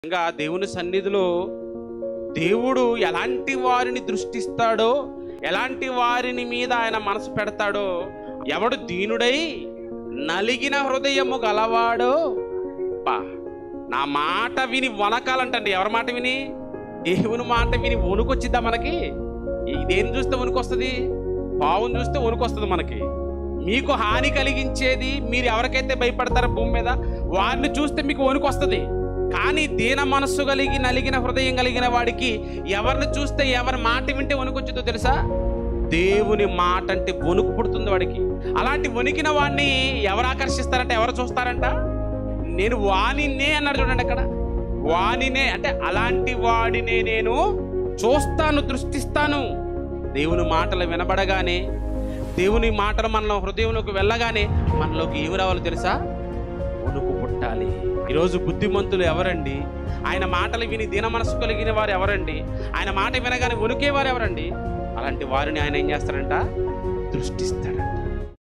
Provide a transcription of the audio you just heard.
ఇంకా దేవుని సన్నిధిలో దేవుడు ఎలాంటి వారిని దృష్టిస్తాడో ఎలాంటి వారిని మీద ఆయన మనసు పెడతాడో ఎవడు దీనుడై నలిగిన హృదయము గలవాడో పా నా మాట విని వనకాలంటండి ఎవరి మాట విని దేవుని మాట విని వణుకొచ్చిద్దా మనకి ఇదేం చూస్తే వణుకొస్తుంది పావును చూస్తే వణుకొస్తుంది మనకి మీకు హాని కలిగించేది మీరు ఎవరికైతే భయపడతారో భూమి మీద వారిని చూస్తే మీకు వణుకొస్తుంది కానీ దీన మనస్సు కలిగి నలిగిన హృదయం కలిగిన వాడికి ఎవరిని చూస్తే ఎవరి మాట వింటే వణుకొచ్చుదో తెలుసా దేవుని మాట అంటే వణుకు పుడుతుంది వాడికి అలాంటి వణికిన వాడిని ఎవరు ఆకర్షిస్తారంటే ఎవరు చూస్తారంట నేను వాణినే అన్నాడు చూడండి అక్కడ వాణినే అంటే అలాంటి వాడినే నేను చూస్తాను దృష్టిస్తాను దేవుని మాటలు వినబడగానే దేవుని మాటలు మనలో హృదయంలోకి వెళ్ళగానే మనలోకి ఏమి రావాలో తెలుసా వణుకు పుట్టాలి ఈరోజు బుద్ధిమంతులు ఎవరండి ఆయన మాటలు విని దీన మనసు కలిగిన వారు ఎవరండి ఆయన మాట వినగానే వణుకేవారు ఎవరండి అలాంటి వారిని ఆయన ఏం చేస్తాడంట దృష్టిస్తాడంట